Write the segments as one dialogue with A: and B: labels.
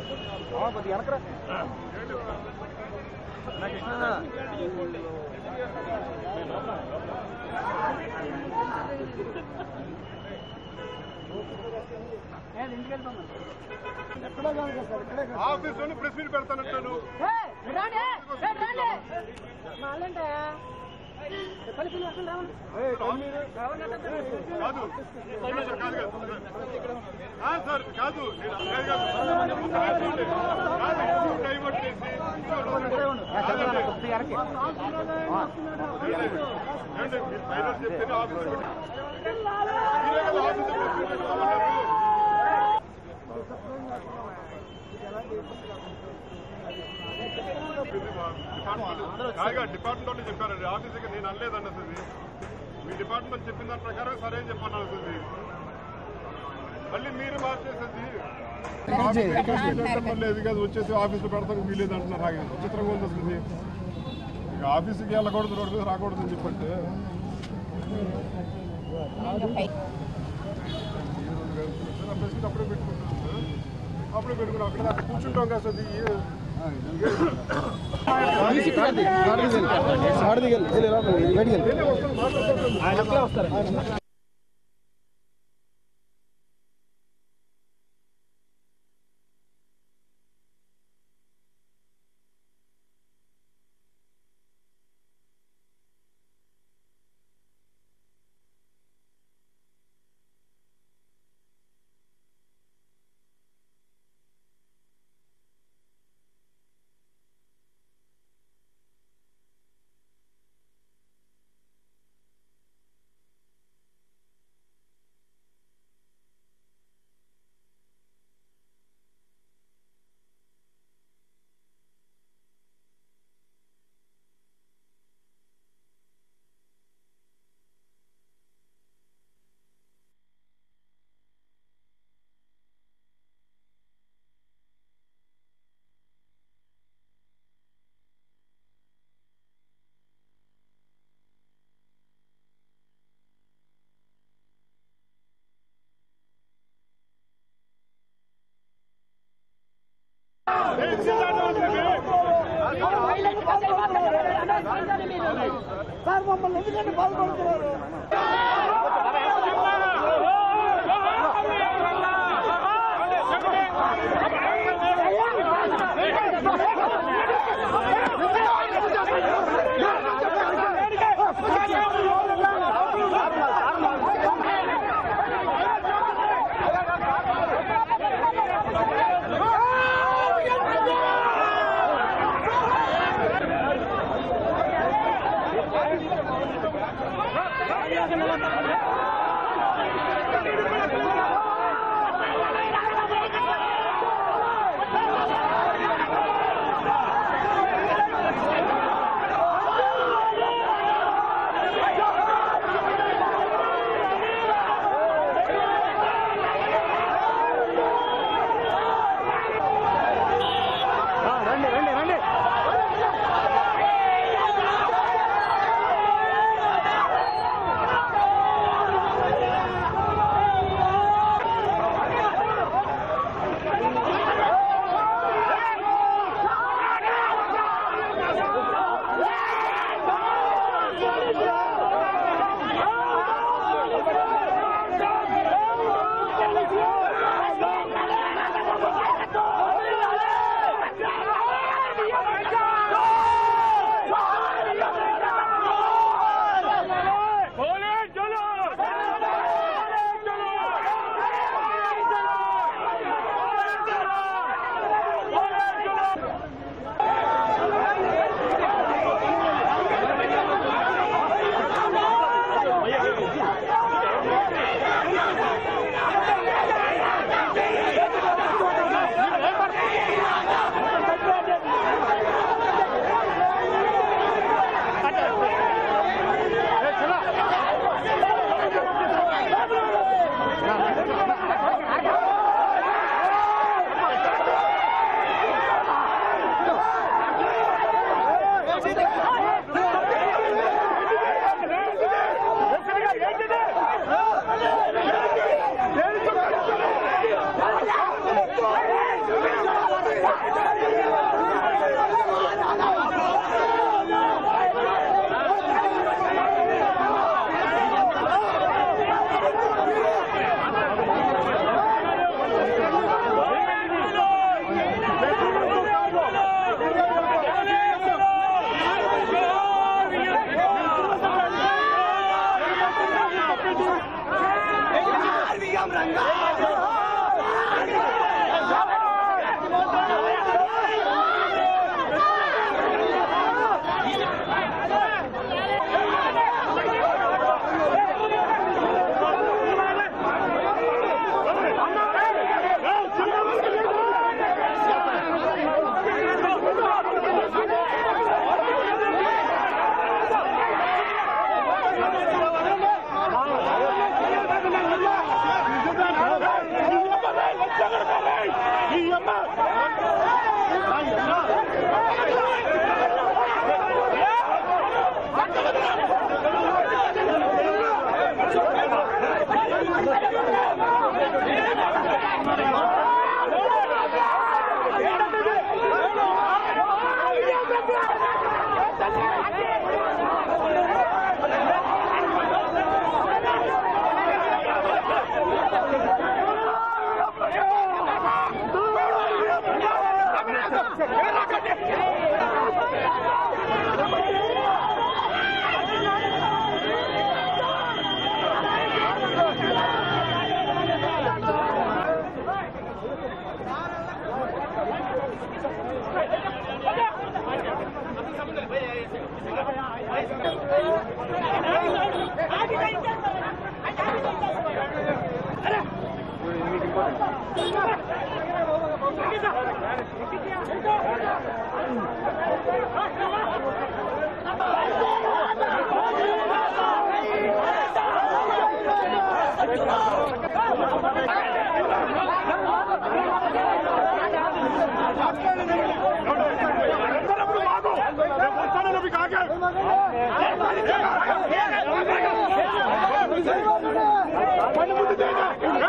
A: కొద్దిగా వెనకరా
B: ఆఫీస్ లోని ప్రెస్ మీట్ పెడతానంటాను కాదు సార్, కాదు కాదు ఆ, సార్ కాదు నేను లేదు కాదు. కాదు, డైవర్ట్ చేసి
A: కొద్దిగా వెనక్కి
B: ఏంటి, మీరు డైవర్ట్ చెప్తేనే ఆఫీస్ పెట్టి- మీరే కదా ఆఫీస్ ప్రెస్ మీట్ పెడతామన్నారు. డిపార్ట్మెంట్ డిపార్ట్మెంట్ వాళ్ళు చెప్పారండి ఆఫీస్కి నేను అనలేదండి అసలు ఇది. మీ డిపార్ట్మెంట్ చెప్పిన దాని ప్రకారం సరే అని చెప్పాను అసలు మళ్ళీ మీరు మార్చేసేది మళ్ళీ ఇది కాదు వచ్చేసి ఆఫీస్లో పెడతాను వీలేదు అంటున్నారు ఆగే విచిత్రంగా ఉంది అసలు ఇది ఇక ఆఫీస్కి వెళ్ళకూడదు రోడ్డు మీద రాకూడదు అని చెప్పంటే అప్పుడే పెట్టుకుంటాం అప్పుడే పెట్టుకున్నాం అక్కడ అక్కడ కూర్చుంటాం కదా సార్ ఇది
C: సార్ మమ్మల్ని ఎందుకంటే పాల్గొంటున్నారు
D: Thank you.
B: ఎంతనప్పుడు మాకు రేపు వస్తానని మీకు ఆగే పని ముందు చేయగా.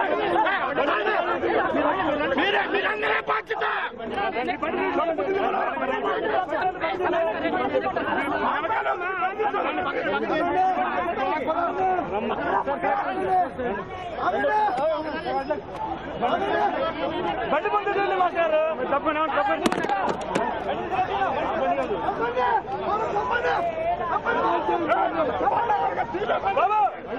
B: మీరే మీరందరే బాధ్యత
C: బండి పండుగ మాస్టారు తప్పనా తప్పని బాబు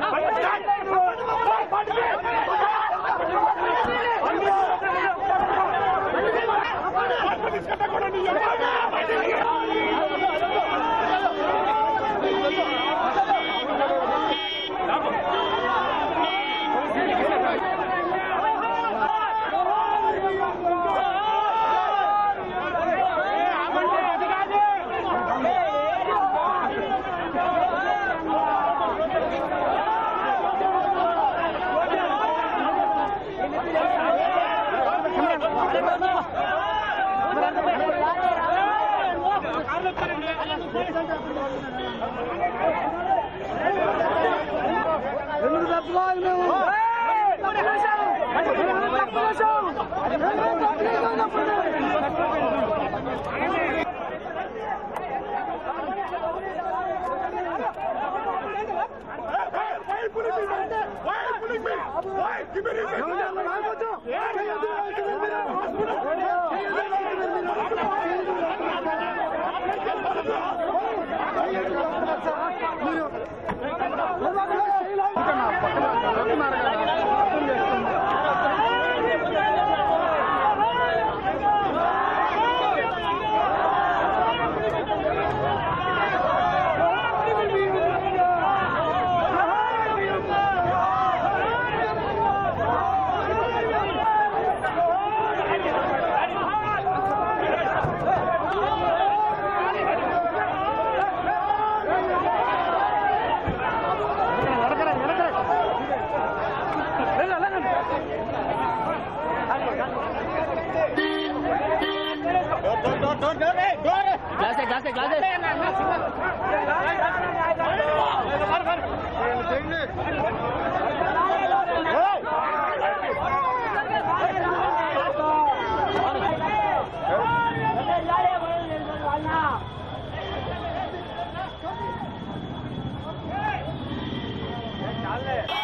C: ఎందుకు తప్పుకోవాలి మేము
B: Why pulling me, man? Why pulling me? Why? Give me reason.
C: చాలే